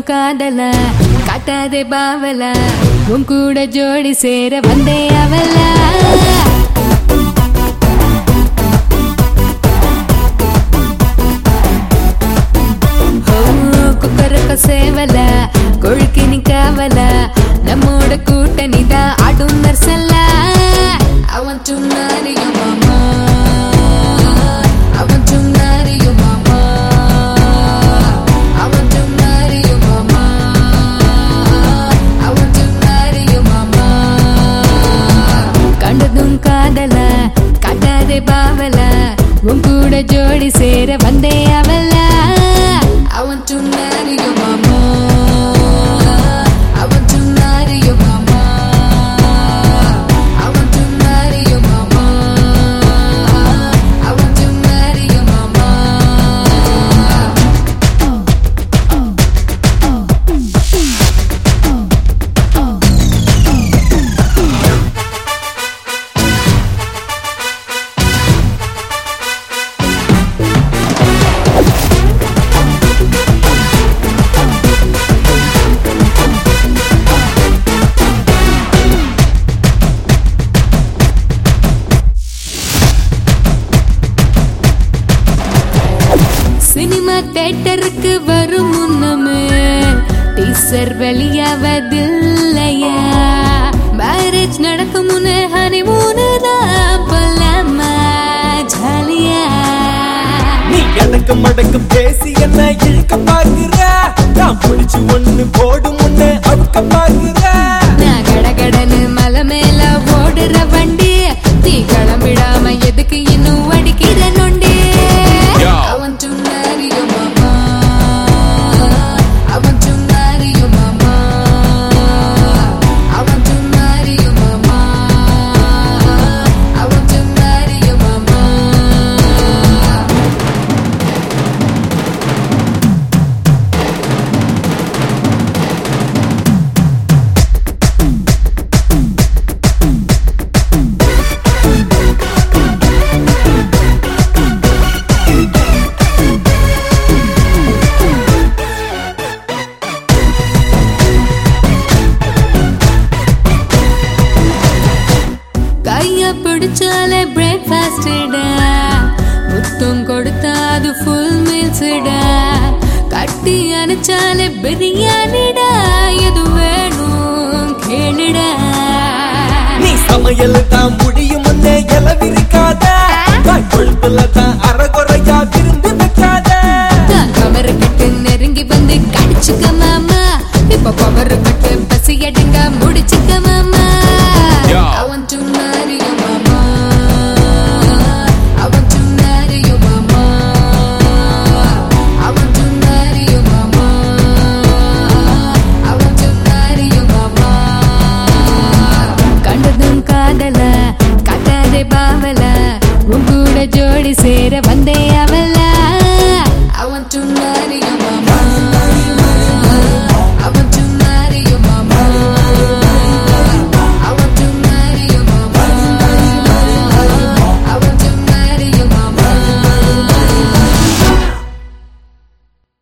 காதல காட்டாதே பாவல உன் கூட ஜோடி சேர வந்தே அவல குக்கரக்க சேவல கொழுக்கி நிக்காவல நம்மோட கூட்டணிதான் ஆடும் நர்சல்ல I want to marry your mama I want to marry your mama I want to marry your mama I want to marry your mama கண்டதும் காதல காட்டாதே பாவல உன் கூட ஜோடி சேர வந்தே அவல I want to marry your mama I want to marry your mama I want to marry your mama I want to marry your mama cinema தேட்டருக்கு வரும் முன்னமே teaser வெளியாவதில்லையா marriage நடக்கும் முன்னே ஹனிமூனு தான் போலாமா ஜாலியா நீ எனக்கு மடக்கு பேசி என்ன இழுக்க பாக்குற நான் பிடிச்சு ஒண்ணு போடும் முன்னே அவுக்க பாக்குற நான் கடகடன்னு மலை மேல ஓடுற வண்டி நீ கிளம்பிடாம எதுக்கு இன்னும் அடிக்கிற நொண்டி Yo. I want to marry your mama I want to marry your mama I want to marry your mama I want to marry your mama கைய பிடிச்சாலே பிரேக்ஃபாஸ்டா முத்தம் கொடுத்தா அது ஃபுல் மீல்ஸ்டா கட்டி அணைச்சாலே பிரியாணிடா எது வேணும் கேளுடா நீ சமையல் தான் முடியும் முன்னே இலவிருக்காத கொழுப்புல தான் அற